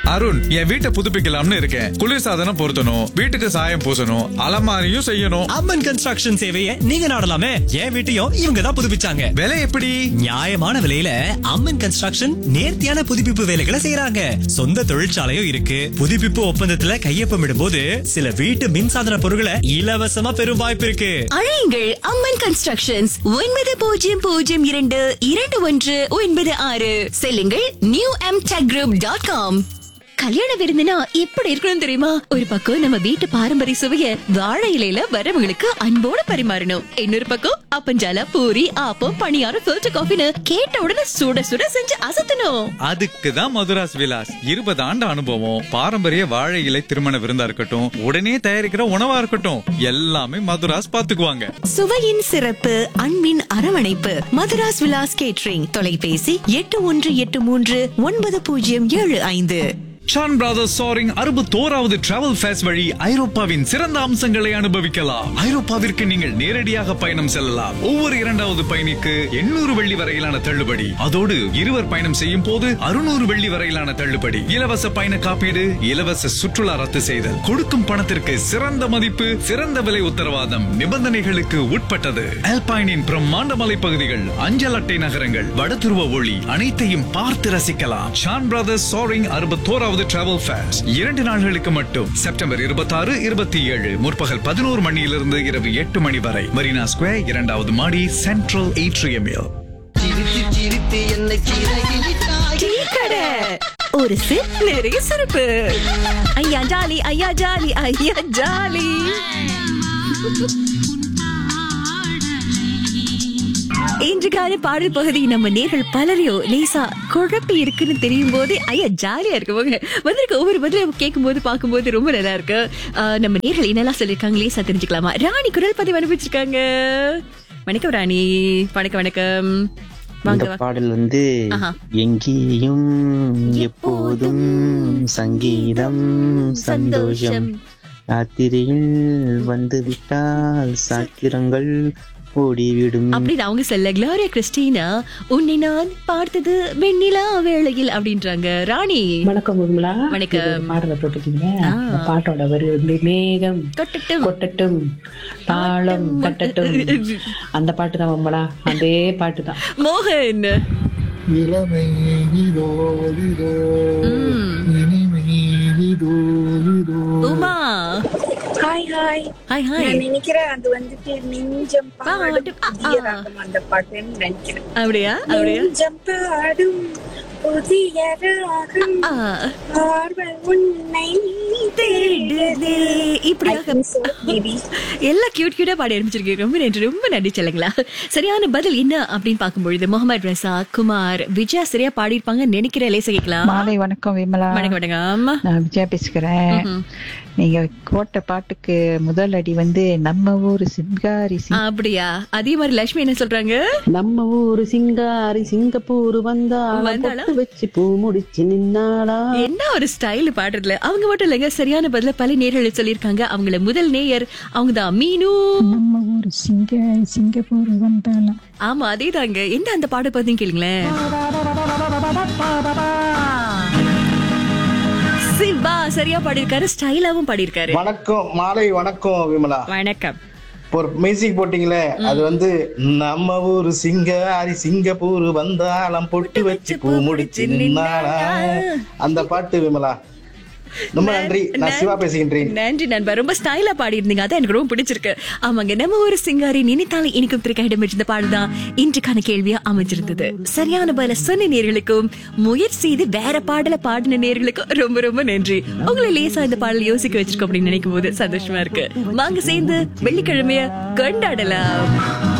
அருண் என் வீட்டை புதுப்பிக்கலாம்னு இருக்கேன் குளிர்சாதனம் பொருத்தணும் வீட்டுக்கு சாயம் பூசணும் அலமாரியும் செய்யணும் அம்மன் கன்ஸ்ட்ரக்ஷன் சேவையை நீங்க நாடலாமே என் வீட்டையும் இவங்க தான் புதுப்பிச்சாங்க விலை எப்படி நியாயமான விலையில அம்மன் கன்ஸ்ட்ரக்ஷன் நேர்த்தியான புதுப்பிப்பு வேலைகளை செய்யறாங்க சொந்த தொழிற்சாலையும் இருக்கு புதுப்பிப்பு ஒப்பந்தத்துல கையொப்பமிடும் சில வீட்டு மின்சாதன பொருட்களை இலவசமா பெறும் வாய்ப்பு இருக்கு அழையுங்கள் அம்மன் கன்ஸ்ட்ரக்ஷன்ஸ் ஒன்பது பூஜ்ஜியம் பூஜ்ஜியம் இரண்டு இரண்டு ஒன்று ஒன்பது ஆறு செல்லுங்கள் new M tech group dot com கல்யாண விருந்துனா எப்படி இருக்கணும் தெரியுமா ஒரு பக்கம் நம்ம வீட்டு பாரம்பரிய சுவைய வாழை இலையில வரவங்களுக்கு அன்போட பரிமாறணும் இன்னொரு பக்கம் அப்பஞ்சால பூரி ஆப்பம் பணியாரம் ஃபில்டர் காஃபின்னு கேட்ட உடனே சுட சுட செஞ்சு அசத்தணும் அதுக்கு தான் மதுராஸ் விலாஸ் இருபது ஆண்டு அனுபவம் பாரம்பரிய வாழை இலை திருமண விருந்தா இருக்கட்டும் உடனே தயாரிக்கிற உணவா இருக்கட்டும் எல்லாமே மதுராஸ் பாத்துக்குவாங்க சுவையின் சிறப்பு அன்பின் அரவணைப்பு மதுராஸ் விலாஸ் கேட்ரிங் தொலைபேசி எட்டு ஒன்று எட்டு மூன்று ஒன்பது பூஜ்ஜியம் ஏழு ஐந்து ஷான் பிரதர்ஸ் சாரிங் அறுபத்தோராவது டிராவல் ஃபேஸ் வழி ஐரோப்பாவின் சிறந்த அம்சங்களை அனுபவிக்கலாம் ஐரோப்பாவிற்கு நீங்கள் நேரடியாக பயணம் செல்லலாம் ஒவ்வொரு இரண்டாவது பயணிக்கு எண்ணூறு வெள்ளி வரையிலான தள்ளுபடி அதோடு இருவர் பயணம் செய்யும் போது அறுநூறு வெள்ளி வரையிலான தள்ளுபடி இலவச பயண காப்பீடு இலவச சுற்றுலா ரத்து செய்தல் கொடுக்கும் பணத்திற்கு சிறந்த மதிப்பு சிறந்த விலை உத்தரவாதம் நிபந்தனைகளுக்கு உட்பட்டது அல்பைனின் பிரம்மாண்ட மலைப்பகுதிகள் அஞ்சல் அட்டை நகரங்கள் வடதுருவ ஒளி அனைத்தையும் பார்த்து ரசிக்கலாம் ஷான் பிரதர்ஸ் சாரிங் அறுபத்தோராவது டிராவல் ஃபேஸ் இரண்டு நாள்களுக்கு மட்டும் செப்டம்பர் இருபத்தாறு இருபத்தி ஏழு முற்பகல் பதினோரு மணியிலிருந்து இரவு எட்டு மணி வரை மரீனா ஸ்கொயர் இரண்டாவது மாடி சென்ட்ரல் ஏட்ரியமில் சிரித்து சிரித்து என்னை சிறகிட்டாய் டீ கடை ஒரு சிப் நிறைய சிறப்பு ஐயா ஜாலி ஐயா ஜாலி ஐயா ஜாலி இன்று கால பாடல் பகுதி நம்ம நேர்கள் பலரையும் லேசா குழப்பி இருக்குன்னு தெரியும் போது ஐயா ஜாலியா இருக்கு போங்க வந்திருக்க ஒவ்வொரு பதிலும் கேட்கும் போது பார்க்கும்போது ரொம்ப நல்லா இருக்கு ஆஹ் நம்ம நேர்கள் என்னெல்லாம் சொல்லியிருக்காங்க லேசா தெரிஞ்சுக்கலாமா ராணி குரல் பதிவு அனுப்பிச்சிருக்காங்க வணக்கம் ராணி வணக்கம் வணக்கம் இந்த வாங்க வாங்க. பாடல் வந்து ஆஹா. எங்கேயும் எப்போதும் சங்கீதம் சந்தோஷம் ராத்திரியில் வந்து விட்டால் சாத்திரங்கள் ஓடிவிடும் அப்படின்னு அவங்க சொல்ல குளோரியா கிறிஸ்டினா உன்னை நான் பார்த்தது வெண்ணிலா வேளையில் அப்படின்றாங்க ராணி வணக்கம் உர்மிளா வணக்கம். இது ஒரு பாடலை போட்டுருக்கீங்க ஆ. அந்த பாட்டோட வரி வந்து மேகம் கொட்டட்டும் கொட்டட்டும் தாளம் தட்டட்டும் அந்த பாட்டு தான் உர்மிளா அதே பாட்டு தான் மோகன் இளமை இதோ இதோ ம். இனிமை இதோ இதோ Uma hi hi hi hi நான் நினைக்கிறேன் அது வந்துட்டு நெஞ்சம் பாடும் பாடும். ஆ, புதிய ஆ. ராகம் அந்த பாட்டுன்னு நினைக்கிறேன் அப்படியா அப்படியா நெஞ்சம் பாடும் புதிய ராகம் ஆ, பார்வை உன்னை தேடுதே. தேடுதே. இப்படியாக I think so, maybe. எல்லாம் கியூட் கியூட்டா பாடி அனுப்பிச்சிருக்கீங்க ரொம்ப நன்றி ரொம்ப நன்றி சொல்லுங்களா சரியான பதில் என்ன அப்படின்னு பார்க்கும்பொழுது முகமது ரசா குமார் விஜயா சரியா பாடியிருப்பாங்க நினைக்கிற லேச கேட்கலாம் மாலை வணக்கம் விமலா வணக்கம் வணக்கம் நான் விஜயா பேசுகிறேன் ம்ஹும். நீங்க போட்ட பாட்டுக்கு முதல் அடி வந்து நம்ம ஊர் சிங்காரி சிங் அப்படியா அதே மாதிரி லட்சுமி என்ன சொல்றாங்க நம்ம ஊரு சிங்காரி சிங்கப்பூர் வந்தாளா வந்தாளா? பொட்டு வச்சு பூ முடிச்சு நின்னாளா என்ன ஒரு ஸ்டைல் பாடுறதுல அவங்க மட்டும் இல்லைங்க சரியான பதில பல நேர்கள் சொல்லியிருக்காங்க அவங்கள முதல் நேயர் அவங்க தான் மீனு நம்ம ஊர் சிங்காரி சிங்கப்பூர் வந்தாலாம் ஆமா அதே தாங்க என்ன அந்த பாட பார்த்தீங்க கேளுங்களேன் சிவா சரியா பாடியிருக்காரு ஸ்டைலாவும் பாடியிருக்காரு வணக்கம் மாலை வணக்கம் விமலா வணக்கம் இப்போ ஒரு மியூசிக் போட்டீங்களே அது வந்து நம்ம ஊரு சிங்காரி சிங்கப்பூர் வந்தாலம் பொட்டு வச்சு பூ முடிச்சு நின்னாளா அந்த பாட்டு விமலா ரொம்ப நன்றி நான் சிவா பேசுகின்றேன் நன்றி நண்பா ரொம்ப ஸ்டைலா பாடி இருந்தீங்க அதான் எனக்கு ரொம்ப பிடிச்சிருக்கு ஆமாங்க நம்ம ஒரு சிங்காரி நினைத்தாலே இனிக்கும் திருக்க இடம்பெற்றிருந்த பாடுதான் இன்றைக்கான கேள்வியா அமைஞ்சிருந்தது சரியான பதில சொன்ன நேர்களுக்கும் முயற்சி செய்து வேற பாடல பாடின நேர்களுக்கும் ரொம்ப ரொம்ப நன்றி உங்களை லேசா இந்த பாடல் யோசிக்க வச்சிருக்கோம் அப்படின்னு நினைக்கும் போது சந்தோஷமா இருக்கு வாங்க சேர்ந்து வெள்ளிக்கிழமைய கொண்டாடலாம்